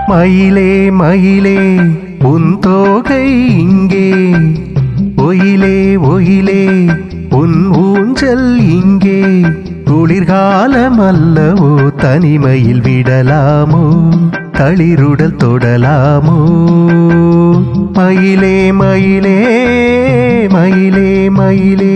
மயிலே மயிலே உன் தோகை இங்கே ஒயிலே ஒயிலே உன் ஊஞ்சல் இங்கே குளிர்காலம் அல்லவோ தனிமையில் விடலாமோ தளிருடல் தொடலாமோ மயிலே மயிலே மயிலே மயிலே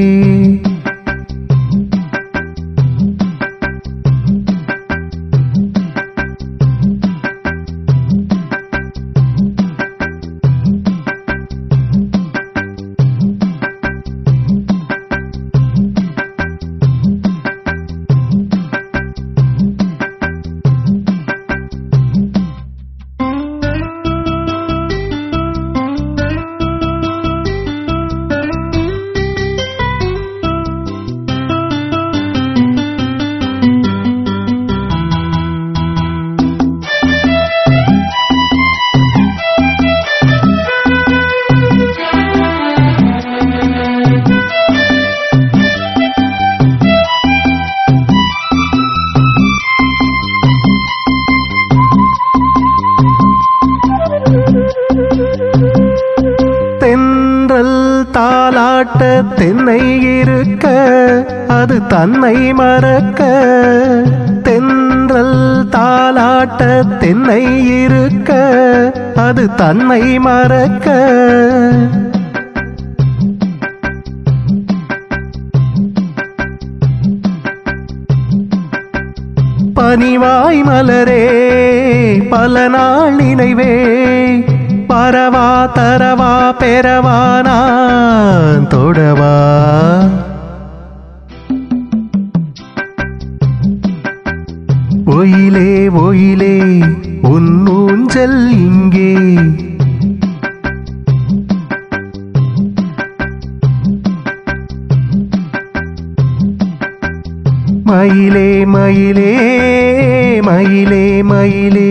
தென்றல் தாலாட்ட தென்னை இருக்க அது தன்னை மறக்க தென்றல் தாலாட்ட தென்னை இருக்க அது தன்னை மறக்க பனிவாய் மலரே பல நாள் நினைவே பரவா தரவா பெறவா நான் தொடவா ஒயிலே ஒயிலே உன் ஊஞ்சல் இங்கே மயிலே மயிலே மயிலே மயிலே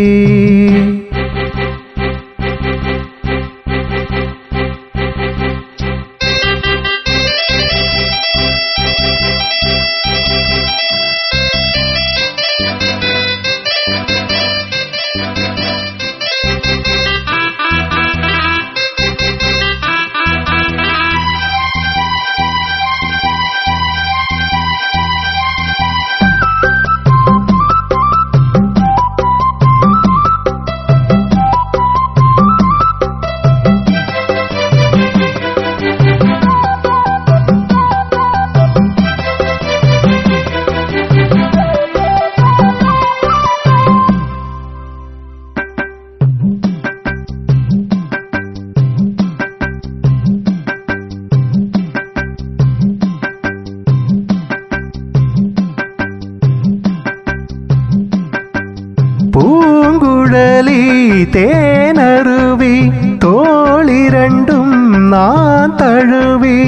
பூங்குழலி தேனருவி தோளிரண்டும் நான் தழுவி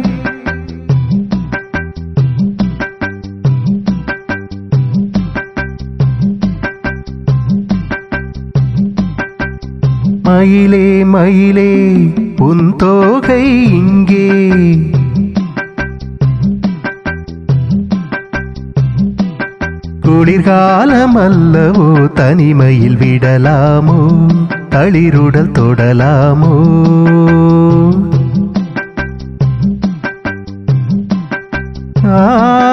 மயிலே மயிலே உன் தோகை இங்கே குளிர்காலம் அல்லவோ தனிமையில் விடலாமோ தளிருடல் தொடலாமோ ஆ